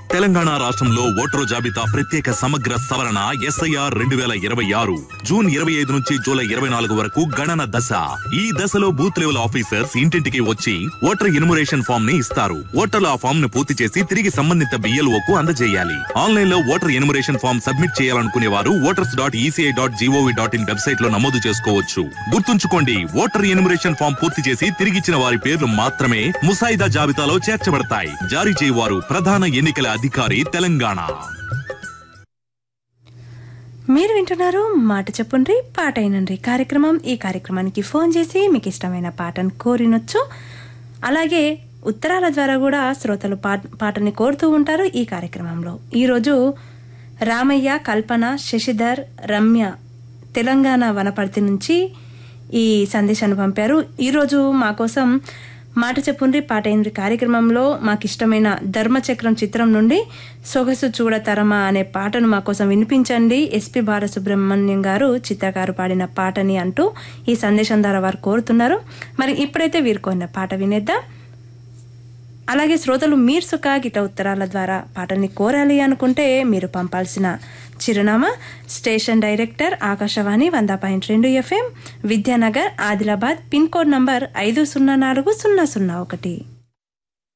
తెలంగాణ రాష్ట్రంలో ఓటరు జాబితా ప్రత్యేక సమగ్ర సవరణ ఎస్ఐఆర్ రెండు వేల ఇరవై ఆరు జూన్ ఇరవై ఐదు నుంచి జూలై ఇరవై నాలుగు వరకు గణన దశ ఈ దశలో బూత్ లెవెల్ ఆఫీసర్స్ ఇంటింటికి వచ్చి ఓటర్ ఇన్మురేషన్ ఫామ్ ని ఇస్తారు ఓటర్లు ఆ ఫామ్ ను పూర్తి చేసి తిరిగి సంబంధిత బిఎల్ఓ కు అందజేయాలి ఆన్లైన్ లో ఓటర్ ఇన్మురేషన్ ఫామ్ సబ్మిట్ చేయాలనుకునే వారు voters dot ECI dot GOV dot in website లో నమోదు చేసుకోవచ్చు గుర్తుంచుకోండి ఓటర్ ఇన్మురేషన్ ఫామ్ పూర్తి చేసి తిరిగిచ్చిన వారి పేర్లు మాత్రమే ముసాయిదా జాబితాలో చేర్చబడతాయి జారీ చేయవారు ప్రధాన ఎన్నికల అధికారి తెలంగాణ మీరు వింటున్నారు మాట చెప్పుండ్రి పాట అయినండ్రి కార్యక్రమం ఈ కార్యక్రమానికి ఫోన్ చేసి మీకు ఇష్టమైన పాటను కోరినొచ్చు అలాగే ఉత్తరాల ద్వారా కూడా శ్రోతలు పా పాటని కోరుతూ ఉంటారు ఈ కార్యక్రమంలో ఈరోజు రామయ్య కల్పన శశిధర్ రమ్య తెలంగాణ వనపర్తి నుంచి ఈ సందేశాన్ని పంపారు ఈరోజు మా కోసం మాట చెప్పుండ్రి పాట అయినరి కార్యక్రమంలో మాకు ఇష్టమైన ధర్మచక్రం చిత్రం నుండి సొగసు చూడతరమా అనే పాటను మా కోసం వినిపించండి ఎస్పి బాలసుబ్రహ్మణ్యం గారు చిత్రకారు పాడిన పాటని అంటూ ఈ సందేశం ద్వారా వారు కోరుతున్నారు మరి ఇప్పుడైతే వీరు కోరిన పాట వినేద్దాం అలాగే శ్రోతలు మీరు సుఖ గిట ఉత్తరాల ద్వారా పాటల్ని కోరాలి అనుకుంటే మీరు పంపాల్సిన చిరునామా స్టేషన్ డైరెక్టర్ ఆకాశవాణి వంద పాయింట్ రెండు FM Vidyanagar Adilabad pin code number ఐదు సున్నా నాలుగు సున్నా సున్నా ఒకటి